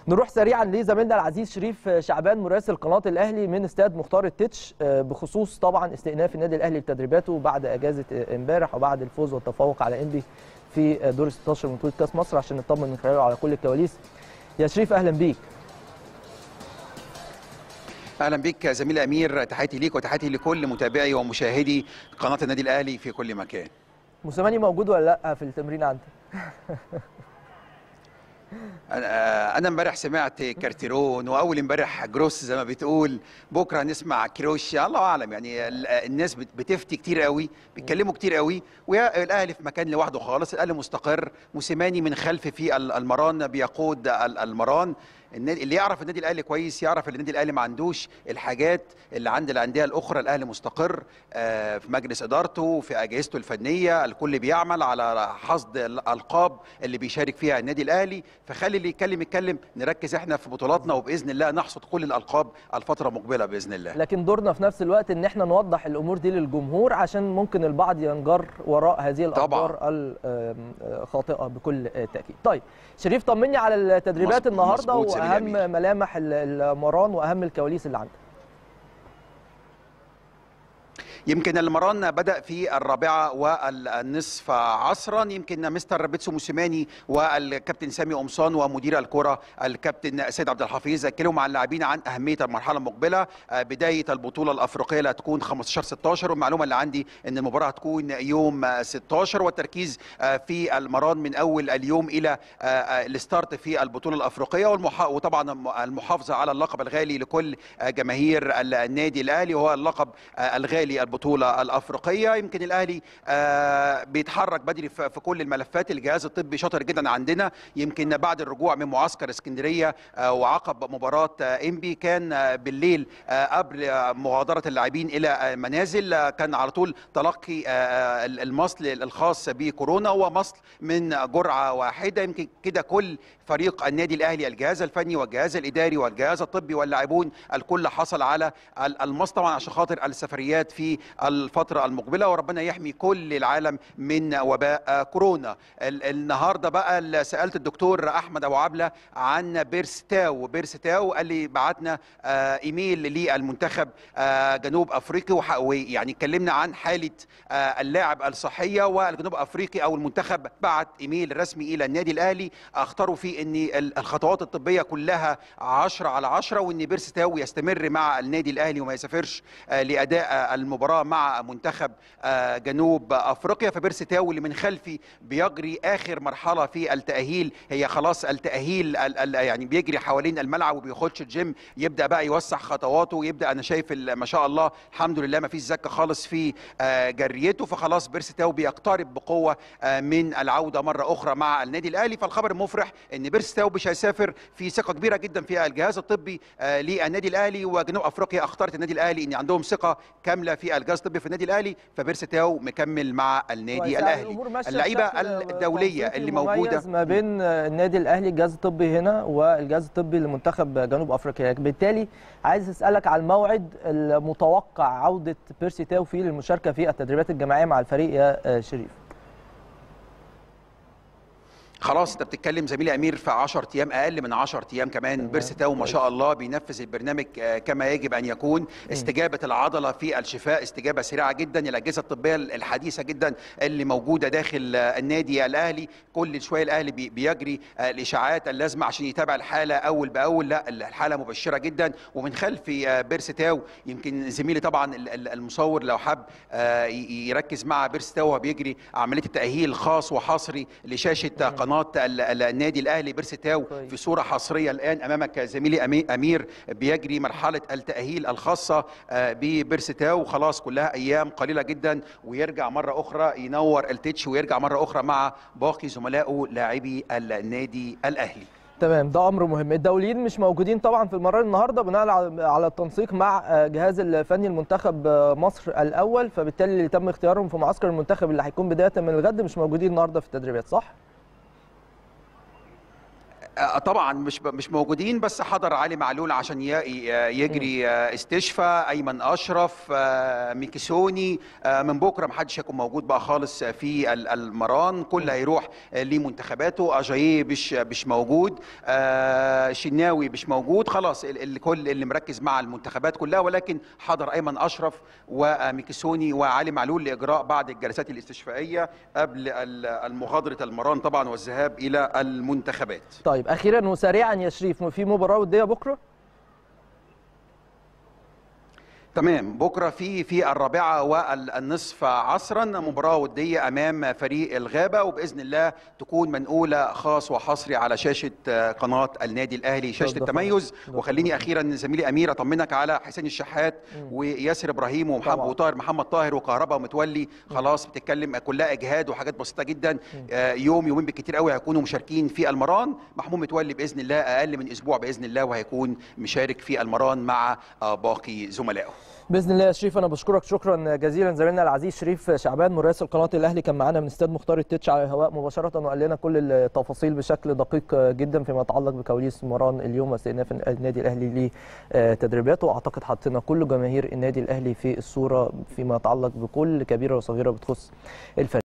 نروح سريعا لزميلنا العزيز شريف شعبان مراسل قناه الاهلي من استاد مختار التتش بخصوص طبعا استئناف النادي الاهلي لتدريباته بعد اجازه امبارح وبعد الفوز والتفوق على انبي في دور 16 من بطوله كاس مصر عشان نطمن من خلاله على كل الكواليس يا شريف اهلا بيك اهلا بك زميل امير تحياتي ليك وتحياتي لكل متابعي ومشاهدي قناه النادي الاهلي في كل مكان موسيماني موجود ولا لا في التمرين عندك انا امبارح سمعت كارتيرون واول امبارح جروس زي ما بتقول بكره هنسمع كروشيا الله اعلم يعني الناس بتفتي كتير قوي بيتكلموا كتير قوي والاهلي في مكان لوحده خالص الاهلي مستقر موسيماني من خلف في المران بيقود المران النادي اللي يعرف النادي الاهلي كويس يعرف ان النادي الاهلي ما عندوش الحاجات اللي عند الانديه الاخرى الاهلي مستقر في مجلس ادارته في اجهزته الفنيه الكل بيعمل على حصد الالقاب اللي بيشارك فيها النادي الاهلي فخلي اللي يتكلم يتكلم نركز احنا في بطولاتنا وباذن الله نحصد كل الالقاب الفتره المقبله باذن الله لكن دورنا في نفس الوقت ان احنا نوضح الامور دي للجمهور عشان ممكن البعض ينجر وراء هذه الاخبار الخاطئه بكل تاكيد طيب شريف طمني على التدريبات النهارده واهم ملامح المران واهم الكواليس اللي عندك يمكن المران بدا في الرابعه والنصف عصرا يمكن مستر بيتسو موسيماني والكابتن سامي قمصان ومدير الكره الكابتن سيد عبد الحفيظ اكلوا مع اللاعبين عن اهميه المرحله المقبله بدايه البطوله الافريقيه اللي هتكون 15 16 والمعلومه اللي عندي ان المباراه هتكون يوم 16 والتركيز في المران من اول اليوم الى الستارت في البطوله الافريقيه وطبعا المحافظه على اللقب الغالي لكل جماهير النادي الاهلي وهو اللقب الغالي البطوله الافريقيه يمكن الاهلي آه بيتحرك بدري في كل الملفات الجهاز الطبي شاطر جدا عندنا يمكن بعد الرجوع من معسكر اسكندريه آه وعقب مباراه آه انبي كان بالليل قبل مغادره اللاعبين الى منازل كان على طول تلقي المصل الخاص بكورونا هو مصل من جرعه واحده يمكن كده كل فريق النادي الاهلي الجهاز الفني والجهاز الاداري والجهاز الطبي واللاعبون الكل حصل على المصل طبعا عشان خاطر السفريات في الفترة المقبلة وربنا يحمي كل العالم من وباء كورونا النهاردة بقى سألت الدكتور أحمد أبو عبلة عن بيرستاو بيرستاو قال لي بعتنا إيميل للمنتخب جنوب أفريقي ويعني اتكلمنا عن حالة اللاعب الصحية والجنوب أفريقي أو المنتخب بعت إيميل رسمي إلى النادي الأهلي اختاروا فيه أن الخطوات الطبية كلها 10 على 10 وأن بيرستاو يستمر مع النادي الأهلي وما يسافرش لأداء المباراة مع منتخب جنوب افريقيا فبيرسي تاو اللي من خلفي بيجري اخر مرحله في التاهيل هي خلاص التاهيل يعني بيجري حوالين الملعب وبيخش الجيم يبدا بقى يوسع خطواته ويبدا انا شايف ما شاء الله الحمد لله ما فيش زكه خالص في جريته فخلاص بيرسي تاو بيقترب بقوه من العوده مره اخرى مع النادي الاهلي فالخبر المفرح ان بيرسي تاو مش هيسافر في ثقه كبيره جدا في الجهاز الطبي للنادي الاهلي وجنوب افريقيا اختارت النادي الاهلي ان عندهم ثقه كامله في الجهاز الطبي في النادي الاهلي فبيرسي تاو مكمل مع النادي الاهلي اللعيبه الدوليه اللي موجوده ما بين النادي الاهلي الجهاز الطبي هنا والجهاز الطبي لمنتخب جنوب افريقيا بالتالي عايز اسالك على الموعد المتوقع عوده بيرسي تاو فيه للمشاركه في التدريبات الجماعيه مع الفريق يا شريف خلاص انت بتتكلم زميلي امير في 10 ايام اقل من 10 ايام كمان بيرسي تاو ما شاء الله بينفذ البرنامج كما يجب ان يكون استجابه العضله في الشفاء استجابه سريعه جدا الاجهزه الطبيه الحديثه جدا اللي موجوده داخل النادي الاهلي كل شويه الاهلي بيجري الاشاعات اللازمه عشان يتابع الحاله اول باول لا الحاله مبشره جدا ومن خلف بيرسي تاو يمكن زميلي طبعا المصور لو حب يركز مع بيرسي تاو وهو بيجري عمليه التاهيل خاص وحصري لشاشه قناه النادي الاهلي بيرسي تاو في صوره حصريه الان امامك زميلي امير بيجري مرحله التاهيل الخاصه ببيرسي تاو خلاص كلها ايام قليله جدا ويرجع مره اخرى ينور التتش ويرجع مره اخرى مع باقي زملائه لاعبي النادي الاهلي تمام ده امر مهم الدوليين مش موجودين طبعا في المران النهارده بناء على التنسيق مع جهاز الفني المنتخب مصر الاول فبالتالي اللي تم اختيارهم في معسكر المنتخب اللي هيكون بدايه من الغد مش موجودين النهارده في التدريبات صح آه، طبعا مش مش موجودين بس حضر علي معلول عشان ي- ي- يجري آه، استشفاء ايمن اشرف آه، ميكيسوني آه، من بكره محدش هيكون موجود بقى خالص في ال- المران كل هيروح آه، لمنتخباته اجاييه مش مش موجود آه، شناوي مش موجود خلاص ال- الكل اللي مركز مع المنتخبات كلها ولكن حضر ايمن اشرف وميكيسوني وعلي معلول لاجراء بعض الجلسات الاستشفائيه قبل ال- المغادره المران طبعا والذهاب الى المنتخبات طيب اخيرا وسريعا يا شريف في مباراه وديه بكره تمام بكره في في الرابعه والنصف عصرا مباراه وديه امام فريق الغابه وباذن الله تكون منقوله خاص وحصري على شاشه آه، قناه النادي الاهلي شاشه ده التميز طبعاً. ده وخليني اخيرا زميلي امير اطمنك على حسين الشحات وياسر ابراهيم ومحمد طبعاً. وطاهر محمد طاهر وكهربا ومتولي خلاص بتتكلم كلها اجهاد وحاجات بسيطه جدا آه، يوم يومين بالكتير قوي هيكونوا مشاركين في المران محمود متولي باذن الله اقل من اسبوع باذن الله وهيكون مشارك في المران مع آه، باقي زملائه باذن الله يا شريف انا بشكرك شكرا جزيلا زميلنا العزيز شريف شعبان مراسل قناه الاهلي كان معانا من استاد مختار التتش على الهواء مباشره وقال لنا كل التفاصيل بشكل دقيق جدا فيما يتعلق بكواليس مران اليوم واستئناف النادي الاهلي لتدريباته واعتقد حطينا كل جماهير النادي الاهلي في الصوره فيما يتعلق بكل كبيره وصغيره بتخص الفريق